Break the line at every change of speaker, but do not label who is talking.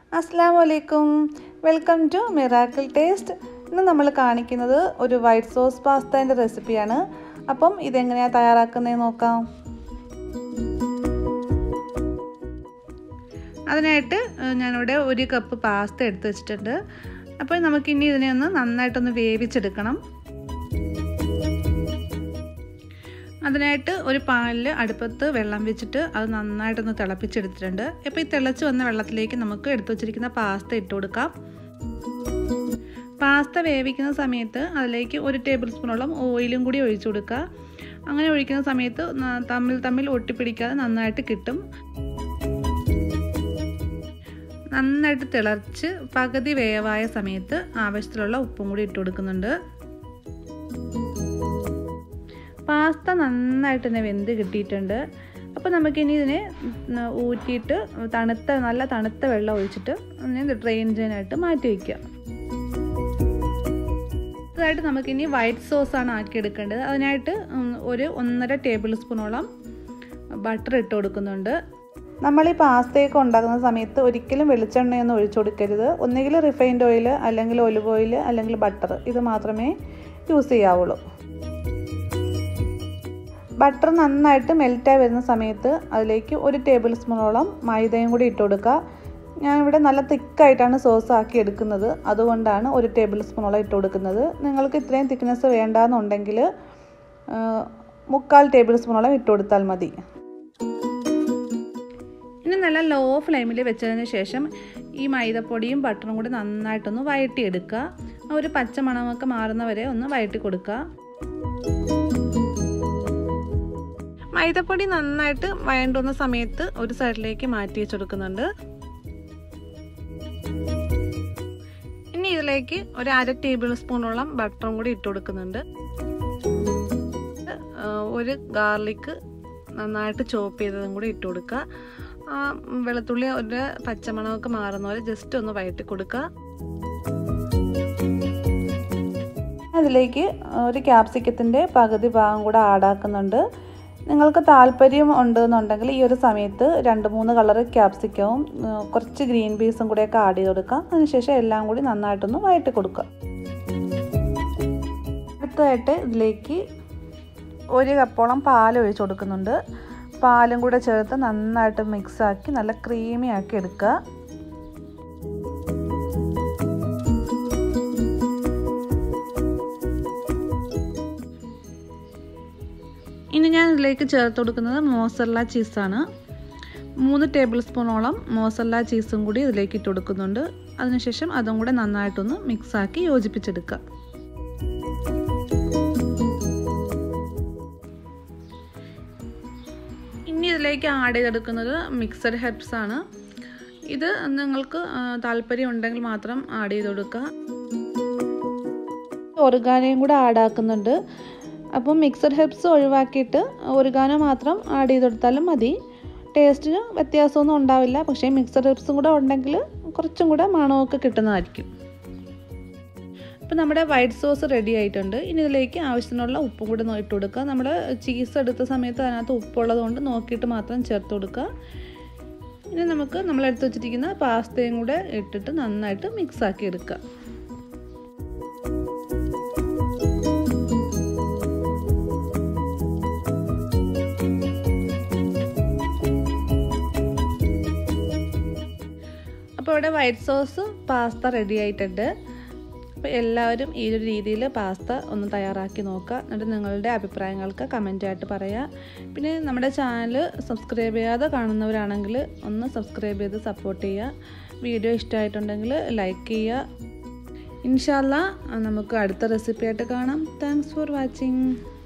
അസ്സാം വലൈക്കും welcome to miracle taste ഇന്ന് നമ്മൾ കാണിക്കുന്നത് ഒരു വൈറ്റ് സോസ് പാസ്തേൻ്റെ റെസിപ്പിയാണ് അപ്പം ഇതെങ്ങനെയാണ് തയ്യാറാക്കുന്നതെന്ന് നോക്കാം അതിനായിട്ട് ഞാനിവിടെ ഒരു കപ്പ് പാസ്ത എടുത്ത് വെച്ചിട്ടുണ്ട് അപ്പോൾ നമുക്കിനി ഇതിനെ ഒന്ന് നന്നായിട്ടൊന്ന് വേവിച്ചെടുക്കണം അതിനായിട്ട് ഒരു പാലിൽ അടുപ്പത്ത് വെള്ളം വെച്ചിട്ട് അത് നന്നായിട്ടൊന്ന് തിളപ്പിച്ചെടുത്തിട്ടുണ്ട് ഇപ്പോൾ ഈ തിളച്ച് വന്ന വെള്ളത്തിലേക്ക് നമുക്ക് എടുത്തു വച്ചിരിക്കുന്ന പാസ്ത ഇട്ട് കൊടുക്കാം പാസ്ത വേവിക്കുന്ന സമയത്ത് അതിലേക്ക് ഒരു ടേബിൾ സ്പൂണോളം ഓയിലും കൂടി ഒഴിച്ചു കൊടുക്കുക അങ്ങനെ ഒഴിക്കുന്ന സമയത്ത് തമ്മിൽ തമ്മിൽ ഒട്ടിപ്പിടിക്കാതെ നന്നായിട്ട് കിട്ടും നന്നായിട്ട് തിളച്ച് പകുതി വേവായ സമയത്ത് ആവശ്യത്തിലുള്ള ഉപ്പും കൂടി ഇട്ട് കൊടുക്കുന്നുണ്ട് പാസ്ത നന്നായിട്ട് തന്നെ വെന്ത് കിട്ടിയിട്ടുണ്ട് അപ്പോൾ നമുക്കിനി ഇതിനെ ഊറ്റിയിട്ട് തണുത്ത നല്ല തണുത്ത വെള്ളം ഒഴിച്ചിട്ട് ഇതിനെ ഡ്രെയിൻ ചെയ്യാനായിട്ട് മാറ്റി വയ്ക്കുക അടുത്തതായിട്ട് നമുക്കിനി വൈറ്റ് സോസാണ് ആക്കിയെടുക്കേണ്ടത് അതിനായിട്ട് ഒരു ഒന്നര ടേബിൾ സ്പൂണോളം ബട്ടർ ഇട്ട് കൊടുക്കുന്നുണ്ട് നമ്മൾ ഈ പാസ്തയൊക്കെ ഉണ്ടാക്കുന്ന സമയത്ത് ഒരിക്കലും വെളിച്ചെണ്ണയൊന്നും ഒഴിച്ചു കൊടുക്കരുത് ഒന്നുകിൽ റിഫൈൻഡ് ഓയിൽ അല്ലെങ്കിൽ ഒലിവ് ഓയിൽ അല്ലെങ്കിൽ ബട്ടർ ഇത് മാത്രമേ യൂസ് ചെയ്യാവുള്ളൂ ബട്ടർ നന്നായിട്ട് മെൽറ്റായി വരുന്ന സമയത്ത് അതിലേക്ക് ഒരു ടേബിൾ സ്പൂണോളം മൈദയും കൂടി ഇട്ട് കൊടുക്കുക ഞാനിവിടെ നല്ല തിക്കായിട്ടാണ് സോസ് ആക്കി എടുക്കുന്നത് അതുകൊണ്ടാണ് ഒരു ടേബിൾ സ്പൂണോളം ഇട്ട് കൊടുക്കുന്നത് നിങ്ങൾക്ക് ഇത്രയും തിക്നെസ് വേണ്ടാന്നുണ്ടെങ്കിൽ മുക്കാൽ ടേബിൾ സ്പൂണോളം ഇട്ട് കൊടുത്താൽ മതി ഇനി നല്ല ലോ ഫ്ലെയിമിൽ വെച്ചതിന് ശേഷം ഈ മൈദപ്പൊടിയും ബട്ടറും കൂടി നന്നായിട്ടൊന്ന് വഴറ്റിയെടുക്കുക ഒരു പച്ച മണമൊക്കെ മാറുന്നവരെ ഒന്ന് വഴറ്റി കൊടുക്കുക മൈദപ്പൊടി നന്നായിട്ട് വഴണ്ടുന്ന സമയത്ത് ഒരു സൈഡിലേക്ക് മാറ്റി വെച്ചെടുക്കുന്നുണ്ട് ഇനി ഇതിലേക്ക് ഒരു അര ടേബിൾ സ്പൂണോളം ബട്ടറും കൂടി ഇട്ട് കൊടുക്കുന്നുണ്ട് ഒരു ഗാർലിക്ക് നന്നായിട്ട് ചോപ്പ് ചെയ്തതും കൂടി ഇട്ട് കൊടുക്കുക ആ വെളുത്തുള്ളി ഒരു പച്ചമണമൊക്കെ മാറുന്ന പോലെ ജസ്റ്റ് ഒന്ന് വഴറ്റി കൊടുക്കുക അതിലേക്ക് ഒരു ക്യാപ്സിക്കത്തിൻ്റെ പകുതി ഭാഗം കൂടെ ആഡാക്കുന്നുണ്ട് നിങ്ങൾക്ക് താല്പര്യം ഉണ്ടെന്നുണ്ടെങ്കിൽ ഈ ഒരു സമയത്ത് രണ്ട് മൂന്ന് കളർ ക്യാപ്സിക്കവും കുറച്ച് ഗ്രീൻ പീസും കൂടെയൊക്കെ ആഡ് ചെയ്ത് കൊടുക്കാം അതിനുശേഷം എല്ലാം കൂടി നന്നായിട്ടൊന്ന് വഴറ്റി കൊടുക്കുക അടുത്തതായിട്ട് ഇതിലേക്ക് ഒരു കപ്പോളം പാൽ ഒഴിച്ച് കൊടുക്കുന്നുണ്ട് പാലും കൂടെ ചേർത്ത് നന്നായിട്ട് മിക്സാക്കി നല്ല ക്രീമി ആക്കി എടുക്കുക ഇനി ഞാൻ ഇതിലേക്ക് ചേർത്ത് കൊടുക്കുന്നത് മോസറല്ല ചീസാണ് മൂന്ന് ടേബിൾ സ്പൂണോളം മോസറല്ല ചീസും കൂടി ഇതിലേക്ക് ഇട്ട് കൊടുക്കുന്നുണ്ട് അതിനുശേഷം അതും കൂടെ നന്നായിട്ടൊന്ന് മിക്സാക്കി യോജിപ്പിച്ചെടുക്കുക ഇനി ഇതിലേക്ക് ആഡ് ചെയ്തെടുക്കുന്നത് മിക്സഡ് ഹെർബ്സ് ആണ് ഇത് നിങ്ങൾക്ക് താല്പര്യം ഉണ്ടെങ്കിൽ മാത്രം ആഡ് ചെയ്ത് കൊടുക്കുക ഒറുഗാനയും കൂടെ ആഡ് ആക്കുന്നുണ്ട് അപ്പം മിക്സഡ് ഹെർബ്സ് ഒഴിവാക്കിയിട്ട് ഒറുഗാനോ മാത്രം ആഡ് ചെയ്ത് കൊടുത്താലും മതി ടേസ്റ്റിന് വ്യത്യാസമൊന്നും ഉണ്ടാവില്ല പക്ഷേ മിക്സഡ് ഹെർബ്സും കൂടെ ഉണ്ടെങ്കിൽ കുറച്ചും കൂടെ മണമൊക്കെ കിട്ടുന്നതായിരിക്കും അപ്പോൾ നമ്മുടെ വൈറ്റ് സോസ് റെഡി ആയിട്ടുണ്ട് ഇനി ഇതിലേക്ക് ആവശ്യത്തിനുള്ള ഉപ്പും കൂടെ ഇട്ട് കൊടുക്കുക നമ്മൾ ചീസ് എടുത്ത സമയത്ത് അതിനകത്ത് ഉപ്പുള്ളത് കൊണ്ട് നോക്കിയിട്ട് മാത്രം ചേർത്ത് കൊടുക്കുക ഇനി നമുക്ക് നമ്മൾ എടുത്ത് വെച്ചിരിക്കുന്ന പാസ്തയും കൂടെ ഇട്ടിട്ട് നന്നായിട്ട് മിക്സ് ആക്കി എടുക്കുക അപ്പോൾ ഇവിടെ വൈറ്റ് സോസ് പാസ്ത റെഡി ആയിട്ടുണ്ട് അപ്പോൾ എല്ലാവരും ഈ ഒരു രീതിയിൽ പാസ്ത ഒന്ന് തയ്യാറാക്കി നോക്കുക എന്നിട്ട് നിങ്ങളുടെ അഭിപ്രായങ്ങൾക്ക് കമൻറ്റായിട്ട് പറയുക പിന്നെ നമ്മുടെ ചാനൽ സബ്സ്ക്രൈബ് ചെയ്യാതെ കാണുന്നവരാണെങ്കിൽ ഒന്ന് സബ്സ്ക്രൈബ് ചെയ്ത് സപ്പോർട്ട് ചെയ്യുക വീഡിയോ ഇഷ്ടമായിട്ടുണ്ടെങ്കിൽ ലൈക്ക് ചെയ്യുക ഇൻഷാല്ല നമുക്ക് അടുത്ത റെസിപ്പി ആയിട്ട് കാണാം താങ്ക്സ് ഫോർ വാച്ചിങ്